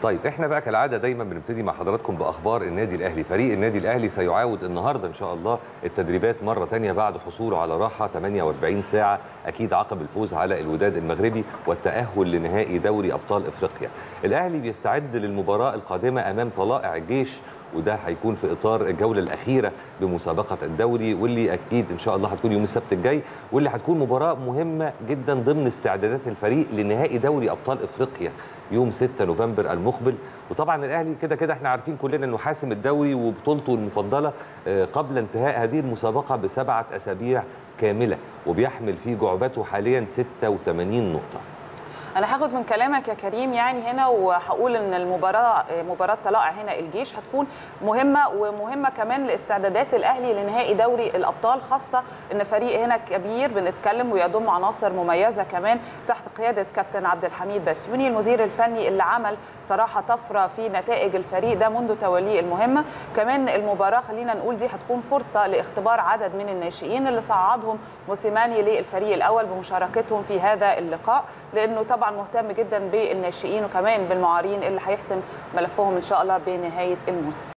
طيب احنا بقى كالعاده دايما بنبتدي مع حضراتكم باخبار النادي الاهلي فريق النادي الاهلي سيعاود النهارده ان شاء الله التدريبات مره ثانيه بعد حصوله على راحه 48 ساعه اكيد عقب الفوز على الوداد المغربي والتاهل لنهائي دوري ابطال افريقيا الاهلي بيستعد للمباراه القادمه امام طلائع الجيش وده هيكون في اطار الجوله الاخيره بمسابقه الدوري واللي اكيد ان شاء الله هتكون يوم السبت الجاي واللي هتكون مباراه مهمه جدا ضمن استعدادات الفريق لنهائي دوري ابطال افريقيا يوم 6 نوفمبر المقبل وطبعا الاهلي كده كده احنا عارفين كلنا انه حاسم الدوري وبطولته المفضله قبل انتهاء هذه المسابقه بسبعه اسابيع كامله وبيحمل في جعبته حاليا 86 نقطه انا هاخد من كلامك يا كريم يعني هنا وهقول ان المباراه مباراه طلائع هنا الجيش هتكون مهمه ومهمه كمان لاستعدادات الاهلي لنهائي دوري الابطال خاصه ان فريق هنا كبير بنتكلم ويضم عناصر مميزه كمان تحت قياده كابتن عبد الحميد بسيوني المدير الفني اللي عمل صراحه طفره في نتائج الفريق ده منذ توليه المهمه كمان المباراه خلينا نقول دي هتكون فرصه لاختبار عدد من الناشئين اللي صعدهم موسيماني للفريق الاول بمشاركتهم في هذا اللقاء لانه طبعا مهتم جدا بالناشئين وكمان بالمعارين اللي هيحسم ملفهم ان شاء الله بنهايه الموسم